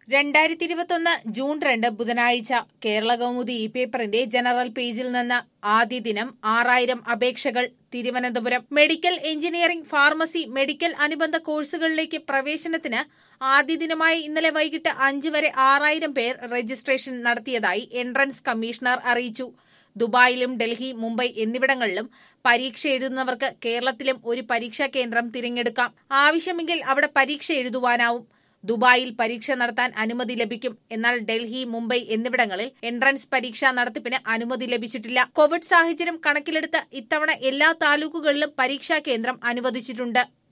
രണ്ടായിരത്തി ഇരുപത്തൊന്ന് ജൂൺ രണ്ട് ബുധനാഴ്ച കേരള കൗമുദി ഇ പേപ്പറിന്റെ ജനറൽ പേജിൽ നിന്ന് ആദ്യ ദിനം ആറായിരം അപേക്ഷകൾ Thiruvananthapuram medical engineering pharmacy medical അനുബന്ധ കോഴ്സുകളിലേക്ക് പ്രവേശനത്തിന് ആദ്യ ദിനമായ ഇന്നലെ വൈകിട്ട് അഞ്ച് വരെ ആറായിരം പേർ രജിസ്ട്രേഷൻ നടത്തിയതായി എൻട്രൻസ് കമ്മീഷണർ അറിയിച്ചു ദുബായിലും ഡൽഹി മുംബൈ എന്നിവിടങ്ങളിലും പരീക്ഷ എഴുതുന്നവർക്ക് കേരളത്തിലും ഒരു പരീക്ഷാ കേന്ദ്രം തിരഞ്ഞെടുക്കാം ആവശ്യമെങ്കിൽ അവിടെ പരീക്ഷ എഴുതുവാനാവും ദുബായിൽ പരീക്ഷ നടത്താൻ അനുമതി ലഭിക്കും എന്നാൽ ഡൽഹി മുംബൈ എന്നിവിടങ്ങളിൽ എൻട്രൻസ് പരീക്ഷാ നടത്തിപ്പിന് അനുമതി ലഭിച്ചിട്ടില്ല കോവിഡ് സാഹചര്യം കണക്കിലെടുത്ത് ഇത്തവണ എല്ലാ താലൂക്കുകളിലും പരീക്ഷാ കേന്ദ്രം അനുവദിച്ചിട്ടുണ്ട്